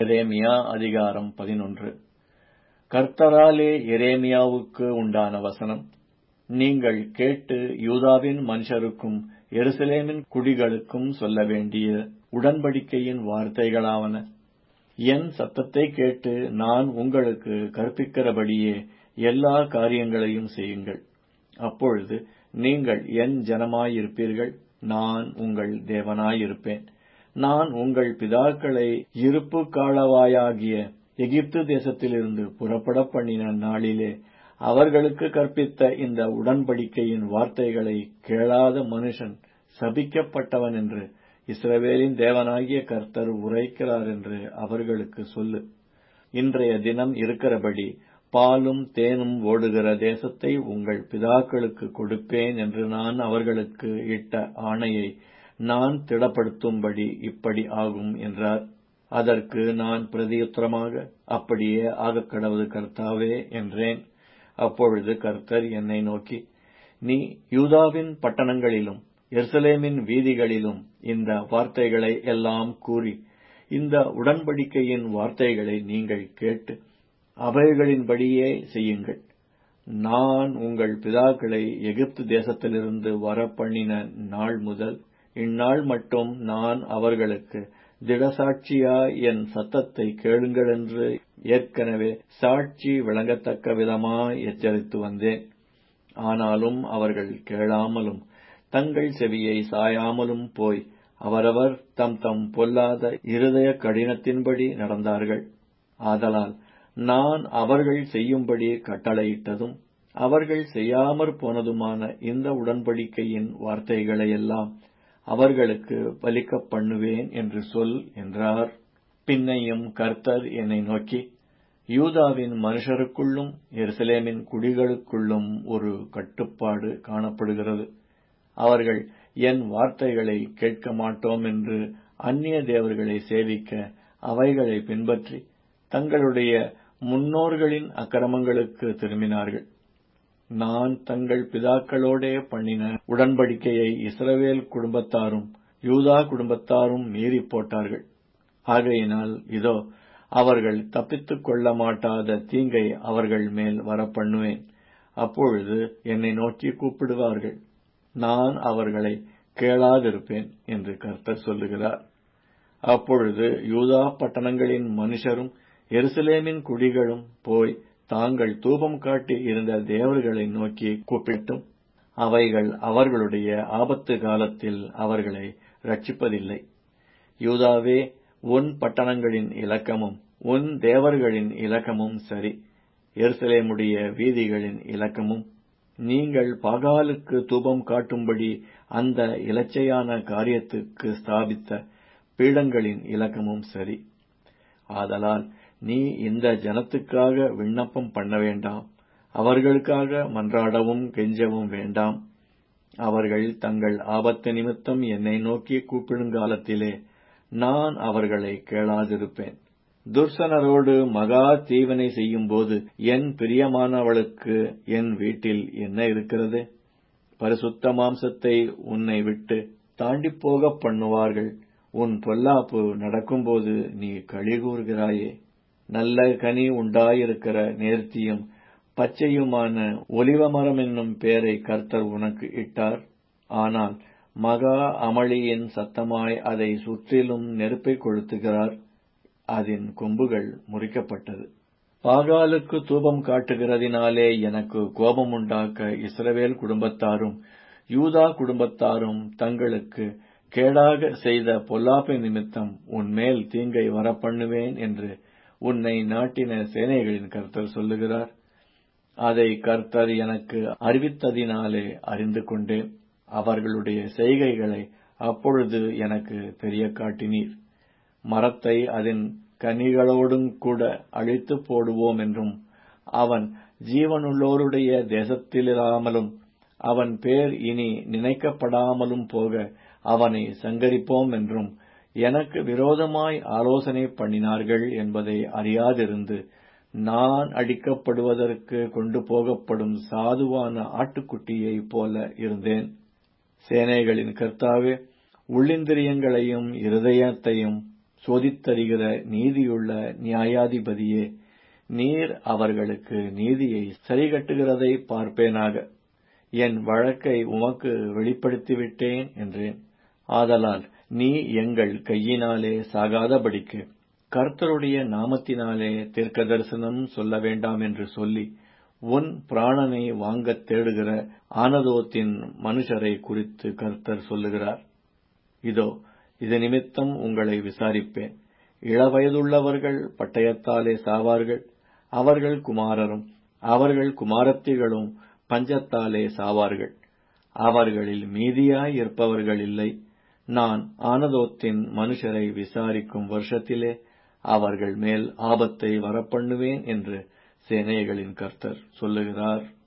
எரேமியா அதிகாரம் பதினொன்று கர்த்தராலே எரேமியாவுக்கு உண்டான வசனம் நீங்கள் கேட்டு யூதாவின் மனுஷருக்கும் எருசலேமின் குடிகளுக்கும் சொல்ல வேண்டிய உடன்படிக்கையின் வார்த்தைகளாவன என் சத்தத்தைக் கேட்டு நான் உங்களுக்கு கற்பிக்கிறபடியே எல்லா காரியங்களையும் செய்யுங்கள் அப்பொழுது நீங்கள் என் ஜனமாயிருப்பீர்கள் நான் உங்கள் தேவனாயிருப்பேன் நான் உங்கள் பிதாக்களை இருப்பு காலவாயாகிய எகிப்து தேசத்திலிருந்து புறப்படப் பண்ணின நாளிலே அவர்களுக்கு கற்பித்த இந்த உடன்படிக்கையின் வார்த்தைகளை கேளாத மனுஷன் சபிக்கப்பட்டவன் என்று இஸ்ரவேலின் தேவனாகிய கர்த்தர் உரைக்கிறார் என்று அவர்களுக்கு சொல்லு இன்றைய தினம் இருக்கிறபடி பாலும் தேனும் ஓடுகிற தேசத்தை உங்கள் பிதாக்களுக்கு கொடுப்பேன் என்று நான் அவர்களுக்கு இட்ட ஆணையை நான் திடப்படுத்தும்படி இப்படி ஆகும் என்றார் அதற்கு நான் பிரதியுத்தரமாக அப்படியே ஆகக்கடவது கர்த்தாவே என்றேன் அப்பொழுது கர்த்தர் என்னை நோக்கி நீ யூதாவின் பட்டணங்களிலும் எருசலேமின் வீதிகளிலும் இந்த வார்த்தைகளை எல்லாம் கூறி இந்த உடன்படிக்கையின் வார்த்தைகளை நீங்கள் கேட்டு அவைகளின்படியே செய்யுங்கள் நான் உங்கள் பிதாக்களை எகிப்து தேசத்திலிருந்து வரப்பண்ணின நாள் முதல் இந்நாள் மட்டும் நான் அவர்களுக்கு திடசாட்சியாய் என் சத்தத்தை கேளுங்களென்று ஏற்கனவே சாட்சி விளங்கத்தக்க விதமாய் எச்சரித்து வந்தேன் ஆனாலும் அவர்கள் கேளாமலும் தங்கள் செவியை சாயாமலும் போய் அவரவர் தம் தம் பொல்லாத இருதய கடினத்தின்படி நடந்தார்கள் ஆதலால் நான் அவர்கள் செய்யும்படி கட்டளையிட்டதும் அவர்கள் செய்யாமற் போனதுமான இந்த உடன்படிக்கையின் வார்த்தைகளையெல்லாம் அவர்களுக்கு பலிக்கப் பண்ணுவேன் என்று சொல் என்றார் பின்னையும் கர்த்தர் என்னை நோக்கி யூதாவின் மனுஷருக்குள்ளும் எருசலேமின் குடிகளுக்குள்ளும் ஒரு கட்டுப்பாடு காணப்படுகிறது அவர்கள் என் வார்த்தைகளை கேட்க மாட்டோம் என்று அந்நிய தேவர்களை சேவிக்க அவைகளை பின்பற்றி தங்களுடைய முன்னோர்களின் அக்கிரமங்களுக்கு திரும்பினார்கள் நான் தங்கள் பிதாக்களோடே பண்ணின உடன்படிக்கையை இஸ்ரவேல் குடும்பத்தாரும் யூதா குடும்பத்தாரும் மீறி போட்டார்கள் ஆகையினால் இதோ அவர்கள் தப்பித்துக் கொள்ள மாட்டாத தீங்கை அவர்கள் மேல் வரப்பண்ணுவேன் அப்பொழுது என்னை நோக்கி கூப்பிடுவார்கள் நான் அவர்களை கேளாதிருப்பேன் என்று கர்த்தர் சொல்லுகிறார் அப்பொழுது யூதா பட்டணங்களின் மனுஷரும் எருசலேமின் குடிகளும் போய் தாங்கள் தூபம் காட்டி இருந்த தேவர்களை நோக்கி கூப்பிட்டும் அவைகள் அவர்களுடைய ஆபத்து காலத்தில் அவர்களை ரட்சிப்பதில்லை யூதாவே உன் பட்டணங்களின் இலக்கமும் உன் தேவர்களின் இலக்கமும் சரி எருசலேமுடைய வீதிகளின் இலக்கமும் நீங்கள் பாகாலுக்கு தூபம் காட்டும்படி அந்த இலச்சையான காரியத்துக்கு ஸ்தாபித்த பீடங்களின் இலக்கமும் சரி ஆதலால் நீ இந்த ஜனத்துக்காக விண்ணப்பம் பண்ண வேண்டாம் அவர்களுக்காக மன்றாடவும் கெஞ்சவும் வேண்டாம் அவர்கள் தங்கள் ஆபத்து நிமித்தம் என்னை நோக்கி கூப்பிடுங்காலத்திலே நான் அவர்களை கேளாதிருப்பேன் துர்சனரோடு மகா தீவனை செய்யும்போது என் பிரியமானவளுக்கு என் வீட்டில் என்ன இருக்கிறது பரிசுத்த மாம்சத்தை உன்னை விட்டு தாண்டிப்போக பண்ணுவார்கள் உன் பொல்லாப்பு நடக்கும்போது நீ கழிகூறுகிறாயே நல்ல கனி உண்டாயிருக்கிற நேர்த்தியும் பச்சையுமான ஒலிவமரம் என்னும் பெயரை கர்த்தர் உனக்கு இட்டார் ஆனால் மகா அமளியின் சத்தமாய் அதை சுற்றிலும் நெருப்பை கொளுத்துகிறார் அதன் கொம்புகள் முறிக்கப்பட்டது பாகாலுக்கு தூபம் காட்டுகிறதினாலே எனக்கு கோபம் உண்டாக்க இஸ்ரவேல் குடும்பத்தாரும் யூதா குடும்பத்தாரும் தங்களுக்கு கேடாக செய்த பொல்லாப்பு நிமித்தம் உன்மேல் தீங்கை வரப்பண்ணுவேன் என்று உன்னை நாட்டின சேனைகளின் கர்த்தர் சொல்லுகிறார் அதை கர்த்தர் எனக்கு அறிவித்ததினாலே அறிந்து கொண்டேன் அவர்களுடைய செய்கைகளை அப்பொழுது எனக்கு தெரிய காட்டினீர் மரத்தை அதன் கனிகளோடும் கூட அழித்து போடுவோம் என்றும் அவன் ஜீவனுள்ளோருடைய தேசத்திலிராமலும் அவன் பேர் இனி நினைக்கப்படாமலும் போக அவனை சங்கரிப்போம் என்றும் எனக்கு விரோதமாய் ஆலோசனை பண்ணினார்கள் என்பதை அறியாதிருந்து நான் அடிக்கப்படுவதற்கு கொண்டு போகப்படும் சாதுவான ஆட்டுக்குட்டியைப் போல இருந்தேன் சேனைகளின் கர்த்தாவே உள்ளிந்திரியங்களையும் இருதயத்தையும் சோதித்தறிகிற நீதியுள்ள நியாயாதிபதியே நீர் அவர்களுக்கு நீதியை சரிகட்டுகிறதை பார்ப்பேனாக என் வழக்கை உமக்கு வெளிப்படுத்திவிட்டேன் என்றேன் ஆதலால் நீ எங்கள் கையினாலே சாகாதபடிக்கு கர்த்தருடைய நாமத்தினாலே தீர்க்கதரிசனம் சொல்ல வேண்டாம் என்று சொல்லி உன் பிராணனை வாங்கத் தேடுகிற ஆனதோத்தின் மனுஷரை குறித்து கர்த்தர் சொல்லுகிறார் இதோ இது நிமித்தம் உங்களை விசாரிப்பேன் இளவயதுள்ளவர்கள் பட்டயத்தாலே சாவார்கள் அவர்கள் குமாரரும் அவர்கள் குமாரத்திகளும் பஞ்சத்தாலே சாவார்கள் அவர்களில் மீதியாய் இருப்பவர்கள் இல்லை நான் ஆனதோத்தின் மனுஷரை விசாரிக்கும் வருஷத்திலே அவர்கள் மேல் ஆபத்தை வரப்பண்ணுவேன் என்று சேனைகளின் கர்த்தர் சொல்லுகிறார்